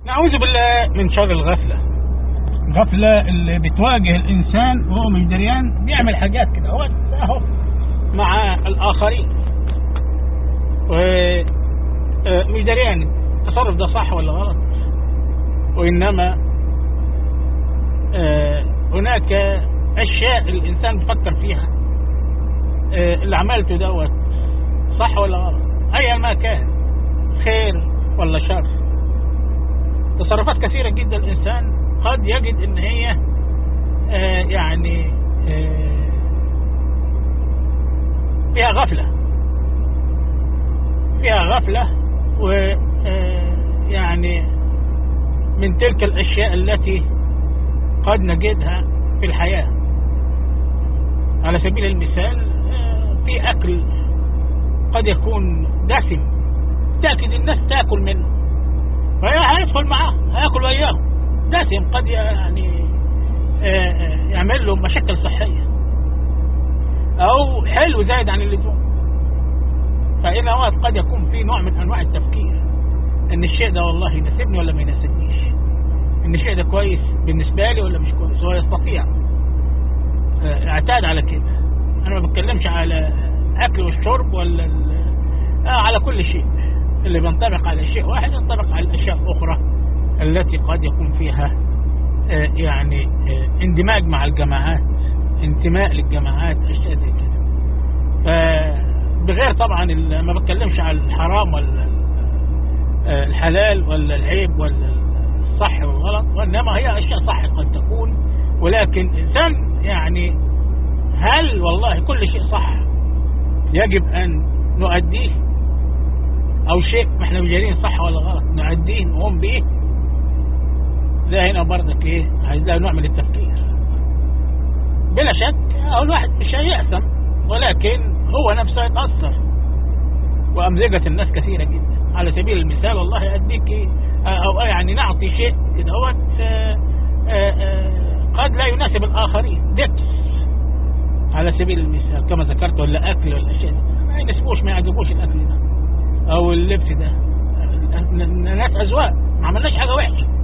نعوذ بالله من شر الغفلة الغفلة اللي بتواجه الإنسان وهو مش دريان بيعمل حاجات كده هو أهو مع الآخرين و آه، مش دريان التصرف ده صح ولا غلط وإنما آه، هناك أشياء الإنسان بيفكر فيها آه، اللي عملته دوت صح ولا غلط أيا ما كان خير ولا شر تصرفات كثيرة جدا الإنسان قد يجد إن هي آه، يعني آه، فيها غفلة فيها غفلة و آه، يعني من تلك الأشياء التي قد نجدها في الحياة على سبيل المثال آه، في أكل قد يكون دسم تأكد الناس تأكل منه فهيدخل معاه هياكل وياه دسم قد يعني آه، آه، يعمل له مشاكل صحية أو حلو زايد عن اللزوم فإن أوقات قد يكون في نوع من أنواع التفكير إن الشيء ده والله يناسبني ولا ما يناسبنيش إن الشيء ده كويس بالنسبة لي ولا مش كويس هو يستطيع آه، اعتاد على كده أنا ما بتكلمش على أكل والشرب ولا ال- آه على كل شيء اللي بينطبق على شيء واحد ينطبق على الأشياء الأخرى التي قد يكون فيها آه، يعني آه، اندماج مع الجماعات انتماء للجماعات أشياء زي كده فبغير طبعا ال- ما بتكلمش على الحرام ولا آه، الحلال ولا العيب ولا الصح والغلط وإنما هي أشياء صح قد تكون ولكن إنسان يعني هل والله كل شيء صح يجب أن نؤديه أو شيء ما احنا مجانين صح ولا غلط نؤديه نقوم بإيه ده هنا برضك إيه عايز لها نوع من التفكير بلا شك هو الواحد مش هيأثم ولكن هو نفسه يتأثر وأمزجة الناس كثيرة جدا على سبيل المثال والله أديك إيه أو يعني نعطي شيء كده هو قد لا يناسب الآخرين دبس على سبيل المثال كما ذكرت ولا أكل ولا شيء ما يناسبوش ما يعجبوش الأكل ده أو اللبس ده الناس أذواق ما عملناش حاجة وحشة